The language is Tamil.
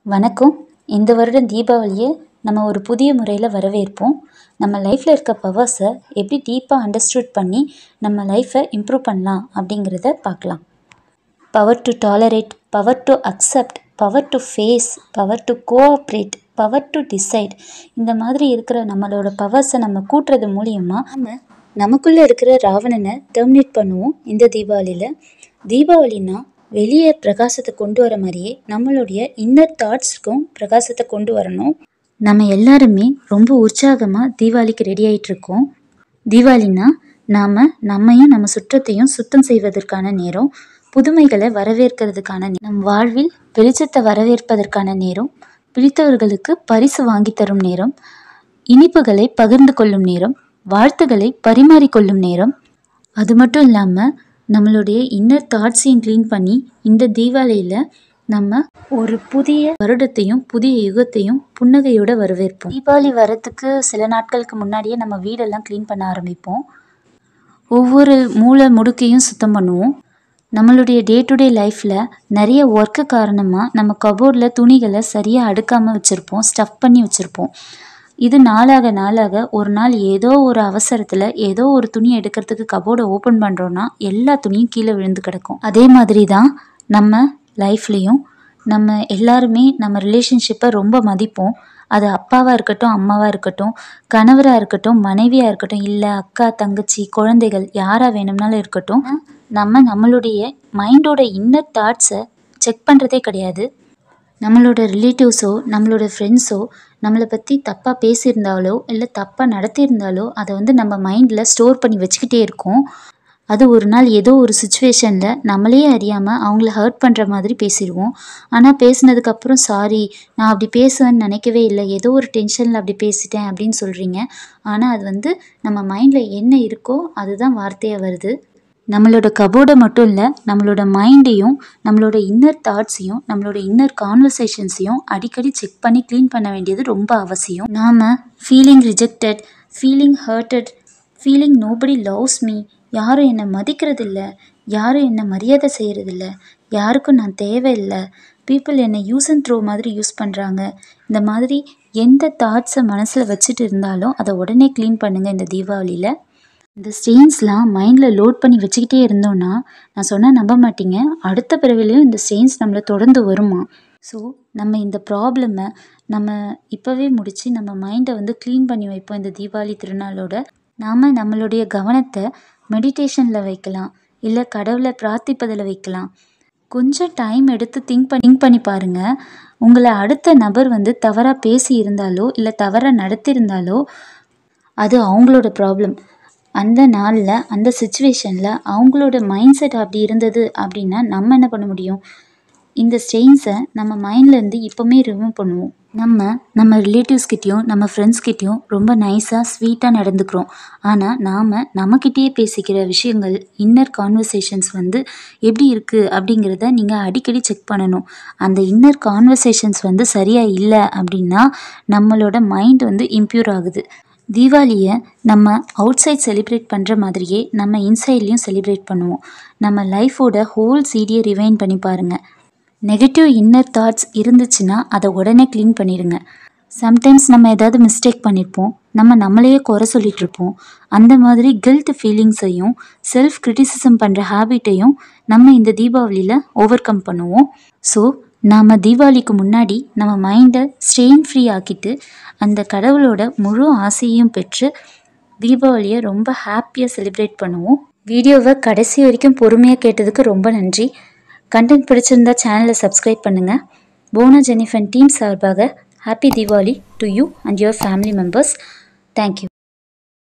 வணக்கம் இந்த வருடம் தீபாவளியை நம்ம ஒரு புதிய முறையில் வரவேற்போம் நம்ம லைஃப்பில் இருக்க பவர்ஸை எப்படி டீப்பாக அண்டர்ஸ்டுட் பண்ணி நம்ம லைஃப்பை இம்ப்ரூவ் பண்ணலாம் அப்படிங்கிறத பார்க்கலாம் power to tolerate power to accept power to face power to cooperate power to decide இந்த மாதிரி இருக்கிற நம்மளோட பவர்ஸை நம்ம கூட்டுறது மூலியமாக நம்ம நமக்குள்ளே இருக்கிற ராவணனை டெர்மினேட் பண்ணுவோம் இந்த தீபாவளியில் தீபாவளினா வெளியே பிரகாசத்தை கொண்டு வர மாதிரியே நம்மளுடைய இன்னர் தாட்ஸ்க்கும் பிரகாசத்தை கொண்டு வரணும் நம்ம எல்லாருமே ரொம்ப உற்சாகமாக தீபாவளிக்கு ரெடி ஆயிட்டு இருக்கோம் தீபாவளினா நாம் நம்மையும் நம்ம சுற்றத்தையும் சுத்தம் செய்வதற்கான நேரம் புதுமைகளை வரவேற்கிறதுக்கான நே- நம் வாழ்வில் வெளிச்சத்தை வரவேற்பதற்கான நேரம் பிடித்தவர்களுக்கு பரிசு வாங்கி தரும் நேரம் இனிப்புகளை பகிர்ந்து கொள்ளும் நேரம் வாழ்த்துக்களை பரிமாறிக்கொள்ளும் நேரம் அது மட்டும் இல்லாமல் நம்மளுடைய இன்னர் தாட்ஸையும் க்ளீன் பண்ணி இந்த தீபாவளியில் நம்ம ஒரு புதிய வருடத்தையும் புதிய யுகத்தையும் புன்னகையோட வரவேற்போம் தீபாவளி வரத்துக்கு சில நாட்களுக்கு முன்னாடியே நம்ம வீடெல்லாம் க்ளீன் பண்ண ஆரம்பிப்போம் ஒவ்வொரு மூலை முடுக்கையும் சுத்தம் பண்ணுவோம் நம்மளுடைய டே டு டே லைஃப்பில் நிறைய ஒர்க்கு காரணமாக நம்ம கபோர்டில் துணிகளை சரியாக அடுக்காமல் வச்சுருப்போம் ஸ்டஃப் பண்ணி வச்சுருப்போம் இது நாளாக நாளாக ஒரு நாள் ஏதோ ஒரு அவசரத்தில் ஏதோ ஒரு துணி எடுக்கிறதுக்கு கபோர்டை ஓப்பன் பண்ணுறோன்னா எல்லா துணியும் கீழே விழுந்து கிடக்கும் அதே மாதிரி தான் நம்ம லைஃப்லேயும் நம்ம எல்லாருமே நம்ம ரிலேஷன்ஷிப்பை ரொம்ப மதிப்போம் அது அப்பாவாக இருக்கட்டும் அம்மாவாக இருக்கட்டும் கணவராக இருக்கட்டும் மனைவியாக இருக்கட்டும் இல்லை அக்கா தங்கச்சி குழந்தைகள் யாராக வேணும்னாலும் இருக்கட்டும் நம்ம நம்மளுடைய மைண்டோட இன்னர் தாட்ஸை செக் பண்ணுறதே கிடையாது நம்மளோட ரிலேட்டிவ்ஸோ நம்மளோட ஃப்ரெண்ட்ஸோ நம்மளை பற்றி தப்பாக பேசியிருந்தாலோ இல்லை தப்பாக நடத்தியிருந்தாலோ அதை வந்து நம்ம மைண்டில் ஸ்டோர் பண்ணி வச்சுக்கிட்டே இருக்கோம் அது ஒரு நாள் ஏதோ ஒரு சுச்சுவேஷனில் நம்மளே அறியாமல் அவங்கள ஹர்ட் பண்ணுற மாதிரி பேசிடுவோம் ஆனால் பேசினதுக்கப்புறம் சாரி நான் அப்படி பேசுவேன்னு நினைக்கவே இல்லை ஏதோ ஒரு டென்ஷனில் அப்படி பேசிட்டேன் அப்படின்னு சொல்கிறீங்க ஆனால் அது வந்து நம்ம மைண்டில் என்ன இருக்கோ அதுதான் வார்த்தையாக வருது நம்மளோட கபோர்டை மட்டும் இல்லை நம்மளோட மைண்டையும் நம்மளோட இன்னர் தாட்ஸையும் நம்மளோட இன்னர் கான்வர்சேஷன்ஸையும் அடிக்கடி செக் பண்ணி க்ளீன் பண்ண வேண்டியது ரொம்ப அவசியம் நாம் feeling rejected feeling hurted feeling nobody loves me யாரும் என்னை மதிக்கிறதில்ல யாரும் என்னை மரியாதை செய்கிறதில்ல யாருக்கும் நான் தேவையில்லை பீப்புள் என்னை யூஸ் அண்ட் த்ரோ மாதிரி யூஸ் பண்ணுறாங்க இந்த மாதிரி எந்த தாட்ஸை மனசில் வச்சுட்டு இருந்தாலும் அதை உடனே க்ளீன் பண்ணுங்கள் இந்த தீபாவளியில் இந்த ஸ்டெயின்ஸ்லாம் மைண்டில் லோட் பண்ணி வச்சுக்கிட்டே இருந்தோன்னா நான் சொன்னால் நம்ப மாட்டீங்க அடுத்த பிறவிலையும் இந்த ஸ்டெயின்ஸ் நம்மளை தொடர்ந்து வருமா ஸோ நம்ம இந்த ப்ராப்ளமை நம்ம இப்போவே முடித்து நம்ம மைண்டை வந்து க்ளீன் பண்ணி வைப்போம் இந்த தீபாவளி திருநாளோட நாம் நம்மளுடைய கவனத்தை மெடிடேஷனில் வைக்கலாம் இல்லை கடவுளை பிரார்த்திப்பதில் வைக்கலாம் கொஞ்சம் டைம் எடுத்து திங்க் பண்ணி திங்க் பண்ணி பாருங்கள் உங்களை அடுத்த நபர் வந்து தவறாக பேசி இருந்தாலோ இல்லை தவறாக நடத்தியிருந்தாலோ அது அவங்களோட ப்ராப்ளம் அந்த நாளில் அந்த சுச்சுவேஷனில் அவங்களோட மைண்ட் செட் அப்படி இருந்தது அப்படின்னா நம்ம என்ன பண்ண முடியும் இந்த ஸ்டெயின்ஸை நம்ம மைண்ட்லேருந்து இப்போவுமே ரிமூவ் பண்ணுவோம் நம்ம நம்ம ரிலேட்டிவ்ஸ்கிட்டேயும் நம்ம ஃப்ரெண்ட்ஸ்கிட்டேயும் ரொம்ப நைஸாக ஸ்வீட்டாக நடந்துக்கிறோம் ஆனால் நாம் நம்மக்கிட்டேயே பேசிக்கிற விஷயங்கள் இன்னர் கான்வர்சேஷன்ஸ் வந்து எப்படி இருக்குது அப்படிங்கிறத நீங்கள் அடிக்கடி செக் பண்ணணும் அந்த இன்னர் கான்வர்சேஷன்ஸ் வந்து சரியாக இல்லை அப்படின்னா நம்மளோட மைண்ட் வந்து இம்ப்யூர் ஆகுது தீபாவளியை நம்ம அவுட் சைட் செலிப்ரேட் பண்ணுற மாதிரியே நம்ம இன்சைட்லேயும் செலிப்ரேட் பண்ணுவோம் நம்ம லைஃபோட ஹோல் சீடியை ரிவைன் பண்ணி பாருங்கள் நெகட்டிவ் இன்னர் தாட்ஸ் இருந்துச்சுன்னா அதை உடனே க்ளீன் பண்ணிடுங்க சம்டைம்ஸ் நம்ம ஏதாவது மிஸ்டேக் பண்ணியிருப்போம் நம்ம நம்மளையே குறை சொல்லிட்டு இருப்போம் அந்த மாதிரி கில்ட் ஃபீலிங்ஸையும் செல்ஃப் கிரிட்டிசிசம் பண்ணுற ஹேபிட்டையும் நம்ம இந்த தீபாவளியில் ஓவர் கம் பண்ணுவோம் ஸோ நாம் தீபாவளிக்கு முன்னாடி நம்ம மைண்டை ஸ்ட்ரெயின் ஃப்ரீ ஆக்கிட்டு அந்த கடவுளோட முழு ஆசையையும் பெற்று தீபாவளியை ரொம்ப ஹாப்பியாக செலிப்ரேட் பண்ணுவோம் வீடியோவை கடைசி வரைக்கும் பொறுமையாக கேட்டதுக்கு ரொம்ப நன்றி கண்டென்ட் பிடிச்சிருந்தா சேனலை சப்ஸ்கிரைப் பண்ணுங்கள் போனா ஜெனிஃபன் டீம் சார்பாக happy Deepavali to you and your family members thank you